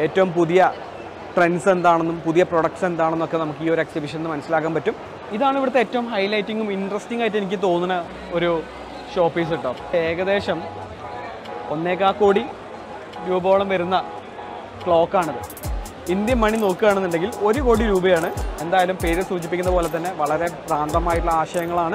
ഏറ്റവും പുതിയ ട്രെൻഡ്സ് എന്താണെന്നും പുതിയ പ്രൊഡക്ട്സ് എന്താണെന്നൊക്കെ നമുക്ക് ഈ ഒരു എക്സിബിഷനിൽ നിന്ന് മനസ്സിലാക്കാൻ പറ്റും ഇതാണ് ഇവിടുത്തെ ഏറ്റവും ഹൈലൈറ്റിങ്ങും ഇൻട്രസ്റ്റിംഗ് ആയിട്ട് എനിക്ക് തോന്നുന്ന ഒരു ഷോ പീസ് കേട്ടോ ഏകദേശം ഒന്നേകാ കോടി രൂപയോളം വരുന്ന ക്ലോക്കാണിത് ഇന്ത്യൻ മണി നോക്കുകയാണെന്നുണ്ടെങ്കിൽ ഒരു കോടി രൂപയാണ് എന്തായാലും പേര് സൂചിപ്പിക്കുന്ന പോലെ തന്നെ വളരെ ഭ്രാന്തമായിട്ടുള്ള ആശയങ്ങളാണ്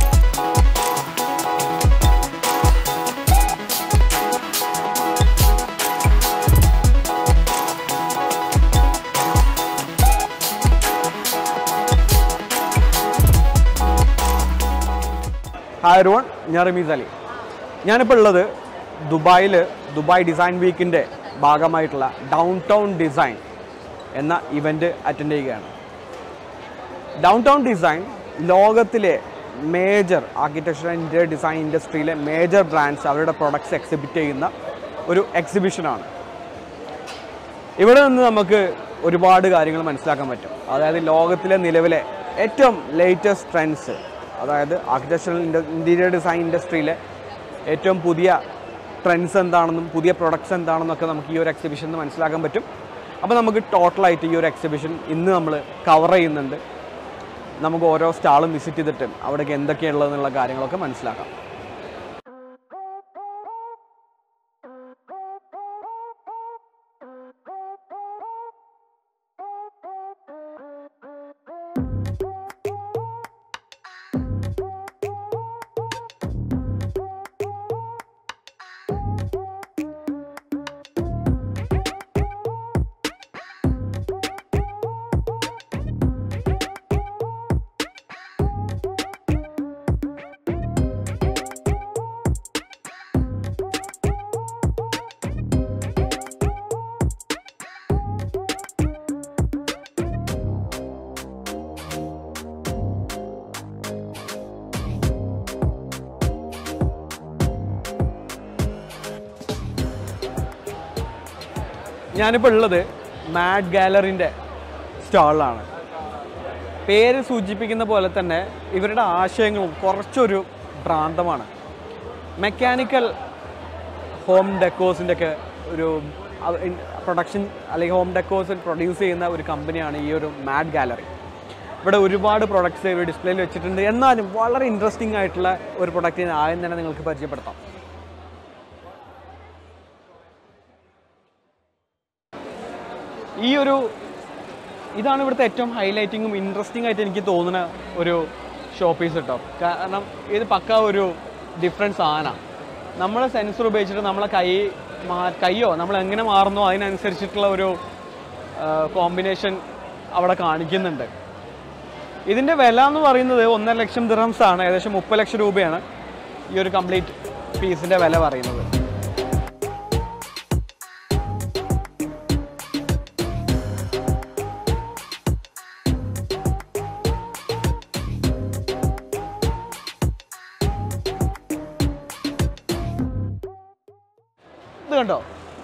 ഹായ് റോൺ ഞാൻ റമീസ് അലി ഞാനിപ്പോൾ ഉള്ളത് ദുബായിൽ ദുബായ് ഡിസൈൻ വീക്കിൻ്റെ ഭാഗമായിട്ടുള്ള ഡൗൺ ടൗൺ ഡിസൈൻ എന്ന ഇവൻ്റ് അറ്റൻഡ് ചെയ്യുകയാണ് ഡൗൺ ടൗൺ ഡിസൈൻ ലോകത്തിലെ major architecture and interior design ഇൻഡസ്ട്രിയിലെ മേജർ ബ്രാൻഡ്സ് അവരുടെ പ്രൊഡക്ട്സ് എക്സിബിറ്റ് ചെയ്യുന്ന ഒരു എക്സിബിഷനാണ് ഇവിടെ നിന്ന് നമുക്ക് ഒരുപാട് കാര്യങ്ങൾ മനസ്സിലാക്കാൻ പറ്റും അതായത് ലോകത്തിലെ നിലവിലെ ഏറ്റവും ലേറ്റസ്റ്റ് ട്രെൻഡ്സ് അതായത് ആർക്കിടെക്ചറൽ ഇൻറ്റീരിയർ ഡിസൈൻ ഇൻഡസ്ട്രിയിലെ ഏറ്റവും പുതിയ ട്രെൻഡ്സ് എന്താണെന്നും പുതിയ പ്രൊഡക്ട്സ് എന്താണെന്നൊക്കെ നമുക്ക് ഈ ഒരു എക്സിബിഷനിൽ നിന്ന് മനസ്സിലാക്കാൻ പറ്റും അപ്പോൾ നമുക്ക് ടോട്ടലായിട്ട് ഈ ഒരു എക്സിബിഷൻ ഇന്ന് നമ്മൾ കവർ ചെയ്യുന്നുണ്ട് നമുക്ക് ഓരോ സ്റ്റാളും വിസിറ്റ് ചെയ്തിട്ട് അവിടേക്ക് എന്തൊക്കെയുള്ളതെന്നുള്ള കാര്യങ്ങളൊക്കെ മനസ്സിലാക്കാം ഞാനിപ്പോൾ ഉള്ളത് മാഡ് ഗാലറിൻ്റെ സ്റ്റാളിലാണ് പേര് സൂചിപ്പിക്കുന്ന പോലെ തന്നെ ഇവരുടെ ആശയങ്ങളും കുറച്ചൊരു ഭ്രാന്തമാണ് മെക്കാനിക്കൽ ഹോം ഡെക്കോസിൻ്റെ ഒക്കെ ഒരു പ്രൊഡക്ഷൻ അല്ലെങ്കിൽ ഹോം ഡെക്കോസ് പ്രൊഡ്യൂസ് ചെയ്യുന്ന ഒരു കമ്പനിയാണ് ഈ ഒരു മാഡ് ഗാലറി ഇവിടെ ഒരുപാട് പ്രൊഡക്ട്സ് ഇവർ ഡിസ്പ്ലേയിൽ വെച്ചിട്ടുണ്ട് എന്നാലും വളരെ ഇൻട്രസ്റ്റിംഗ് ആയിട്ടുള്ള ഒരു പ്രൊഡക്റ്റിന് ആദ്യം തന്നെ നിങ്ങൾക്ക് പരിചയപ്പെടുത്താം ഈ ഒരു ഇതാണ് ഇവിടുത്തെ ഏറ്റവും ഹൈലൈറ്റിങ്ങും ഇൻട്രസ്റ്റിംഗ് ആയിട്ട് എനിക്ക് തോന്നുന്ന ഒരു ഷോ പീസ് കേട്ടോ കാരണം ഇത് പക്ക ഒരു ഡിഫറൻസ് സാധനമാണ് നമ്മൾ സെൻസർ ഉപയോഗിച്ചിട്ട് നമ്മളെ കൈ മാ കൈയോ നമ്മൾ എങ്ങനെ മാറുന്നോ അതിനനുസരിച്ചിട്ടുള്ള ഒരു കോമ്പിനേഷൻ അവിടെ കാണിക്കുന്നുണ്ട് ഇതിൻ്റെ വില എന്ന് പറയുന്നത് ഒന്നര ലക്ഷം ദിറംസ് ആണ് ഏകദേശം മുപ്പത് ലക്ഷം രൂപയാണ് ഈ ഒരു കംപ്ലീറ്റ് പീസിൻ്റെ വില പറയുന്നത് ഇത് കണ്ടോ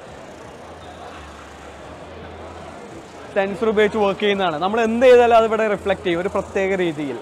സെൻസർ ഉപയോഗിച്ച് വർക്ക് ചെയ്യുന്നതാണ് നമ്മൾ എന്ത് ചെയ്താലും അത് ഇവിടെ റിഫ്ലക്ട് ചെയ്യും ഒരു പ്രത്യേക രീതിയിൽ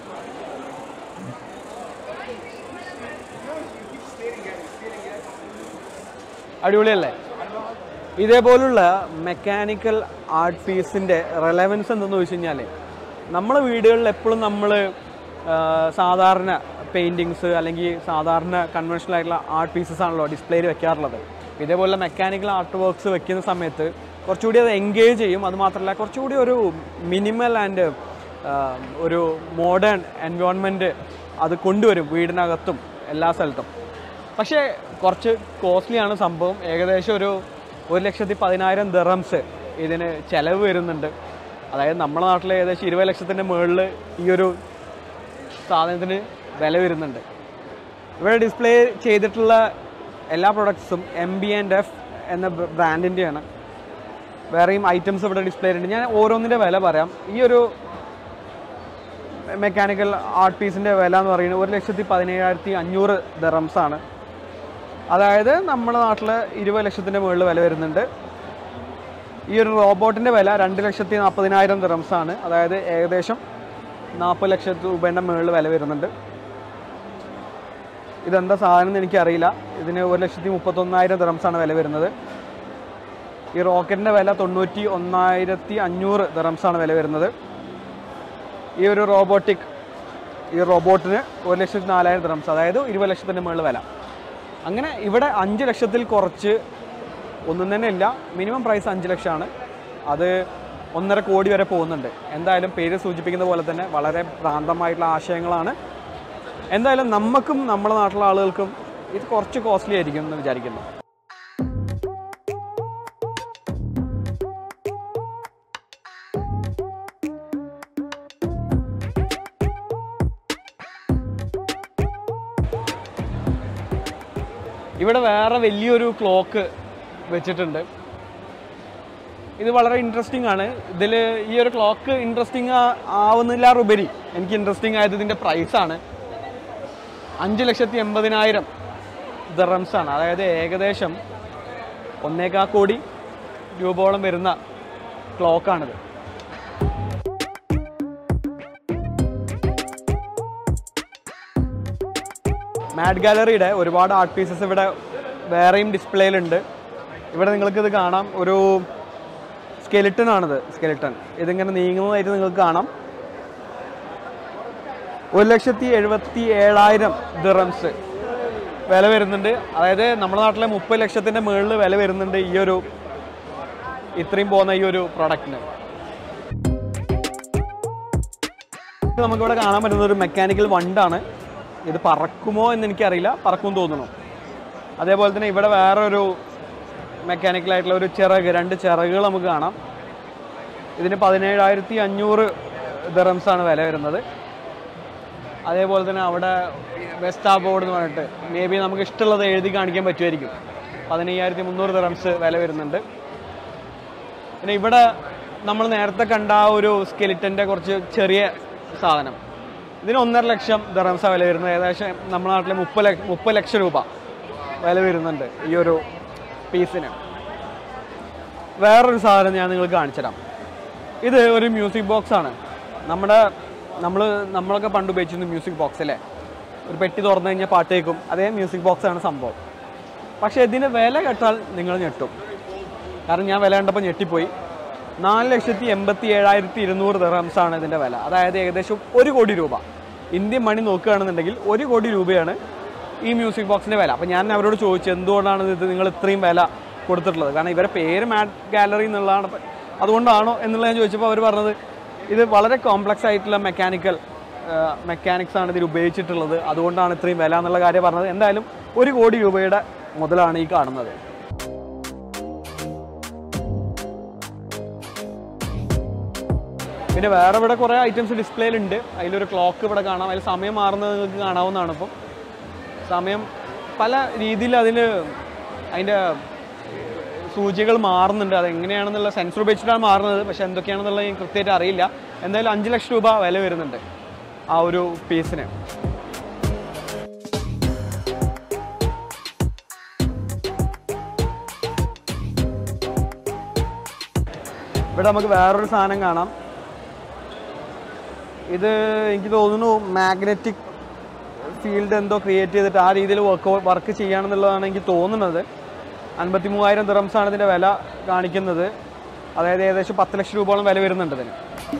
അടിപൊളിയല്ലേ ഇതേപോലുള്ള മെക്കാനിക്കൽ ആർട്ട് പീസിൻ്റെ റെലവൻസ് എന്തെന്ന് ചോദിച്ചു കഴിഞ്ഞാൽ നമ്മളെ വീടുകളിൽ എപ്പോഴും നമ്മൾ സാധാരണ പെയിൻറ്റിങ്സ് അല്ലെങ്കിൽ സാധാരണ കൺവെൻഷണൽ ആയിട്ടുള്ള ആർട്ട് പീസസ് ആണല്ലോ ഡിസ്പ്ലേയിൽ വെക്കാറുള്ളത് ഇതേപോലെ മെക്കാനിക്കൽ ആർട്ട് വർക്ക്സ് വെക്കുന്ന സമയത്ത് കുറച്ചുകൂടി അത് എൻഗേജ് ചെയ്യും അത് മാത്രമല്ല കുറച്ചുകൂടി ഒരു മിനിമൽ ആൻഡ് ഒരു മോഡേൺ എൻവയോൺമെൻറ്റ് അത് കൊണ്ടുവരും വീടിനകത്തും എല്ലാ സ്ഥലത്തും പക്ഷേ കുറച്ച് കോസ്റ്റ്ലിയാണ് സംഭവം ഏകദേശം ഒരു ഒരു ലക്ഷത്തി പതിനായിരം ദിറംസ് ഇതിന് ചിലവ് വരുന്നുണ്ട് അതായത് നമ്മുടെ നാട്ടിൽ ഏകദേശം ഇരുപത് ലക്ഷത്തിൻ്റെ മുകളിൽ ഈ ഒരു സാധനത്തിന് വില വരുന്നുണ്ട് ഇവിടെ ഡിസ്പ്ലേ ചെയ്തിട്ടുള്ള എല്ലാ പ്രൊഡക്ട്സും എം ബി ആൻഡ് എഫ് എന്ന ബ്രാൻഡിൻ്റെയാണ് വേറെയും ഐറ്റംസ് ഇവിടെ ഡിസ്പ്ലേ ഉണ്ട് ഞാൻ ഓരോന്നിൻ്റെ വില പറയാം ഈ ഒരു മെക്കാനിക്കൽ ആർട്ട് പീസിൻ്റെ വില എന്ന് പറയുന്നത് ഒരു ലക്ഷത്തി പതിനേഴായിരത്തി അഞ്ഞൂറ് ദറംസ് ആണ് അതായത് നമ്മുടെ നാട്ടിൽ ഇരുപത് ലക്ഷത്തിൻ്റെ മുകളിൽ വില വരുന്നുണ്ട് ഈ ഒരു റോബോട്ടിൻ്റെ വില രണ്ട് ലക്ഷത്തി നാൽപ്പതിനായിരം ദിറംസ് ആണ് അതായത് ഏകദേശം നാൽപ്പത് ലക്ഷം രൂപേൻ്റെ മുകളിൽ വില വരുന്നുണ്ട് ഇതെന്താ സാധനം എന്ന് എനിക്കറിയില്ല ഇതിന് ഒരു ലക്ഷത്തി മുപ്പത്തൊന്നായിരം ദിറംസ് ആണ് വില വരുന്നത് ഈ റോക്കറ്റിൻ്റെ വില തൊണ്ണൂറ്റി ഒന്നായിരത്തി അഞ്ഞൂറ് ദറംസാണ് വില വരുന്നത് ഈ ഒരു റോബോട്ടിക് ഈ റോബോട്ടിന് ഒരു ലക്ഷത്തി നാലായിരം ദറംസ് അതായത് ഇരുപത് ലക്ഷത്തിൻ്റെ മുകളിൽ വില അങ്ങനെ ഇവിടെ അഞ്ച് ലക്ഷത്തിൽ കുറച്ച് ഒന്നും തന്നെ ഇല്ല മിനിമം പ്രൈസ് അഞ്ച് ലക്ഷമാണ് അത് ഒന്നര കോടി വരെ പോകുന്നുണ്ട് എന്തായാലും പേര് സൂചിപ്പിക്കുന്ന പോലെ തന്നെ വളരെ ഭ്രാന്തമായിട്ടുള്ള ആശയങ്ങളാണ് എന്തായാലും നമുക്കും നമ്മുടെ നാട്ടിലെ ആളുകൾക്കും ഇത് കുറച്ച് കോസ്റ്റ്ലി ആയിരിക്കും എന്ന് വിചാരിക്കുന്നു ഇവിടെ വേറെ വലിയൊരു ക്ലോക്ക് വെച്ചിട്ടുണ്ട് ഇത് വളരെ ഇൻട്രസ്റ്റിംഗ് ആണ് ഇതിൽ ഈ ഒരു ക്ലോക്ക് ഇൻട്രസ്റ്റിംഗ് ആവുന്നില്ലാറുപരി എനിക്ക് ഇൻട്രസ്റ്റിംഗ് ആയത് ഇതിൻ്റെ പ്രൈസാണ് അഞ്ച് ലക്ഷത്തി എൺപതിനായിരം ദറംസ് ആണ് അതായത് ഏകദേശം ഒന്നേകാ കോടി രൂപയോളം വരുന്ന ക്ലോക്കാണിത് മാഡ് ഗാലറിയുടെ ഒരുപാട് ആർട്ട് പീസസ് ഇവിടെ വേറെയും ഡിസ്പ്ലേയിലുണ്ട് ഇവിടെ നിങ്ങൾക്കിത് കാണാം ഒരു സ്കെലിട്ടൺ ആണിത് സ്കെലിട്ടൺ ഇതിങ്ങനെ നീങ്ങുന്നതായിട്ട് നിങ്ങൾക്ക് കാണാം ഒരു ലക്ഷത്തി എഴുപത്തി ഏഴായിരം ദിറംസ് വില വരുന്നുണ്ട് അതായത് നമ്മുടെ നാട്ടിലെ മുപ്പത് ലക്ഷത്തിൻ്റെ മുകളിൽ വില വരുന്നുണ്ട് ഈ ഒരു ഇത്രയും പോകുന്ന ഈ ഒരു പ്രൊഡക്റ്റിന് ഇത് നമുക്കിവിടെ കാണാൻ പറ്റുന്ന ഒരു മെക്കാനിക്കൽ വണ്ടാണ് ഇത് പറക്കുമോ എന്ന് എനിക്കറിയില്ല പറക്കും തോന്നുന്നു അതേപോലെ തന്നെ ഇവിടെ വേറെ ഒരു മെക്കാനിക്കൽ ആയിട്ടുള്ള ഒരു ചിറക് രണ്ട് ചിറകുകൾ നമുക്ക് കാണാം ഇതിന് പതിനേഴായിരത്തി അഞ്ഞൂറ് ദറംസാണ് വില വരുന്നത് അതേപോലെ തന്നെ അവിടെ വെസ്റ്റാ ബോർഡ് എന്ന് പറഞ്ഞിട്ട് മേ ബി നമുക്ക് ഇഷ്ടമുള്ളത് എഴുതി കാണിക്കാൻ പറ്റുമായിരിക്കും പതിനയ്യായിരത്തി മുന്നൂറ് ദറംസ് വില വരുന്നുണ്ട് പിന്നെ ഇവിടെ നമ്മൾ നേരത്തെ കണ്ട ആ ഒരു സ്കെലിറ്റൻ്റെ കുറച്ച് ചെറിയ സാധനം ഇതിന് ഒന്നര ലക്ഷം ദറംസ വില വരുന്നത് ഏകദേശം നമ്മുടെ നാട്ടിലെ മുപ്പത് ലക്ഷം മുപ്പത് ലക്ഷം രൂപ വില വരുന്നുണ്ട് ഈ ഒരു പീസിന് വേറൊരു സാധനം ഞാൻ നിങ്ങൾക്ക് കാണിച്ചുതരാം ഇത് ഒരു മ്യൂസിക് ബോക്സ് ആണ് നമ്മുടെ നമ്മൾ നമ്മളൊക്കെ പണ്ട് ഉപയോഗിച്ചിരുന്ന മ്യൂസിക് ബോക്സ് അല്ലേ ഒരു പെട്ടി തുറന്നു കഴിഞ്ഞാൽ പാട്ട് കേൾക്കും അതേ മ്യൂസിക് ബോക്സ് ആണ് സംഭവം പക്ഷേ ഇതിന് വില കേട്ടാൽ നിങ്ങൾ ഞെട്ടും കാരണം ഞാൻ വില കണ്ടപ്പോൾ ഞെട്ടിപ്പോയി നാല് ലക്ഷത്തി എൺപത്തി ഏഴായിരത്തി ഇരുന്നൂറ് ദറംസാണ് ഇതിൻ്റെ വില അതായത് ഏകദേശം ഒരു കോടി രൂപ ഇന്ത്യൻ മണി നോക്കുകയാണെന്നുണ്ടെങ്കിൽ ഒരു കോടി രൂപയാണ് ഈ മ്യൂസിക് ബോക്സിൻ്റെ വില അപ്പോൾ ഞാൻ അവരോട് ചോദിച്ചു എന്തുകൊണ്ടാണ് ഇത് നിങ്ങൾ ഇത്രയും വില കൊടുത്തിട്ടുള്ളത് കാരണം ഇവരെ പേര് മാറ്റ് ഗാലറി എന്നുള്ളതാണ് അപ്പൊ അതുകൊണ്ടാണോ എന്നുള്ളത് ഞാൻ ചോദിച്ചപ്പോൾ അവർ പറഞ്ഞത് ഇത് വളരെ കോംപ്ലക്സ് ആയിട്ടുള്ള മെക്കാനിക്കൽ മെക്കാനിക്സ് ആണ് ഇതിൽ ഉപയോഗിച്ചിട്ടുള്ളത് അതുകൊണ്ടാണ് ഇത്രയും വില എന്നുള്ള കാര്യം പറഞ്ഞത് എന്തായാലും ഒരു കോടി രൂപയുടെ മുതലാണ് ഈ കാണുന്നത് പിന്നെ വേറെ ഇവിടെ കുറേ ഐറ്റംസ് ഡിസ്പ്ലേയിലുണ്ട് അതിലൊരു ക്ലോക്ക് ഇവിടെ കാണാം അതിൽ സമയം മാറുന്നത് നിങ്ങൾക്ക് കാണാവുന്നതാണ് ഇപ്പം സമയം പല രീതിയിൽ അതിൽ അതിൻ്റെ സൂചികൾ മാറുന്നുണ്ട് അത് എങ്ങനെയാണെന്നുള്ള സെൻസർ ഉപയോഗിച്ചിട്ടാണ് മാറുന്നത് പക്ഷെ എന്തൊക്കെയാണെന്നുള്ളത് എനിക്ക് കൃത്യമായിട്ട് അറിയില്ല എന്തായാലും അഞ്ച് ലക്ഷം രൂപ വില വരുന്നുണ്ട് ആ ഒരു പീസിന് ഇവിടെ നമുക്ക് വേറൊരു സാധനം കാണാം ഇത് എനിക്ക് തോന്നുന്നു മാഗ്നറ്റിക് ഫീൽഡ് എന്തോ ക്രിയേറ്റ് ചെയ്തിട്ട് ആ രീതിയിൽ വർക്ക് വർക്ക് ചെയ്യുകയാണെന്നുള്ളതാണ് എനിക്ക് തോന്നുന്നത് അൻപത്തി മൂവായിരം ദിറംസാണ് ഇതിൻ്റെ വില കാണിക്കുന്നത് അതായത് ഏകദേശം പത്ത് ലക്ഷം രൂപയോളം വില വരുന്നുണ്ട് ഇതിന്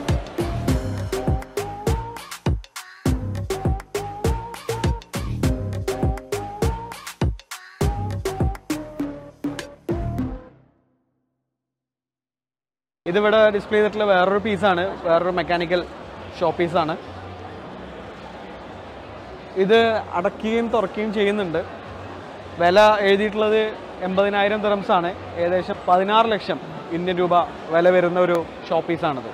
ഇതിവിടെ ഡിസ്പ്ലേ ചെയ്തിട്ടുള്ള വേറൊരു പീസാണ് വേറൊരു മെക്കാനിക്കൽ ഷോ പീസാണ് ഇത് അടയ്ക്കുകയും തുറക്കുകയും ചെയ്യുന്നുണ്ട് വില എഴുതിയിട്ടുള്ളത് എൺപതിനായിരം ദിറംസ് ആണ് ഏകദേശം പതിനാറ് ലക്ഷം ഇന്ത്യൻ രൂപ വില വരുന്ന ഒരു ഷോ പീസാണിത്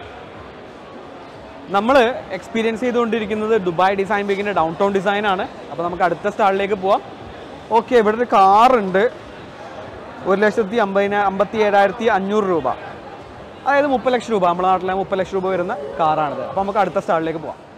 നമ്മൾ എക്സ്പീരിയൻസ് ചെയ്തുകൊണ്ടിരിക്കുന്നത് ദുബായ് ഡിസൈൻ വീക്കിൻ്റെ ഡൗൺ ടൗൺ ഡിസൈൻ ആണ് അപ്പോൾ നമുക്ക് അടുത്ത സ്റ്റാളിലേക്ക് പോവാം ഓക്കെ ഇവിടെ ഒരു കാറുണ്ട് ഒരു ലക്ഷത്തി അമ്പതിന അമ്പത്തി ഏഴായിരത്തി അഞ്ഞൂറ് രൂപ അതായത് മുപ്പത് ലക്ഷം രൂപ നമ്മുടെ നാട്ടിലെ മുപ്പത് ലക്ഷം രൂപ വരുന്ന കാറാണിത് അപ്പോൾ നമുക്ക് അടുത്ത സ്റ്റാളിലേക്ക് പോവാം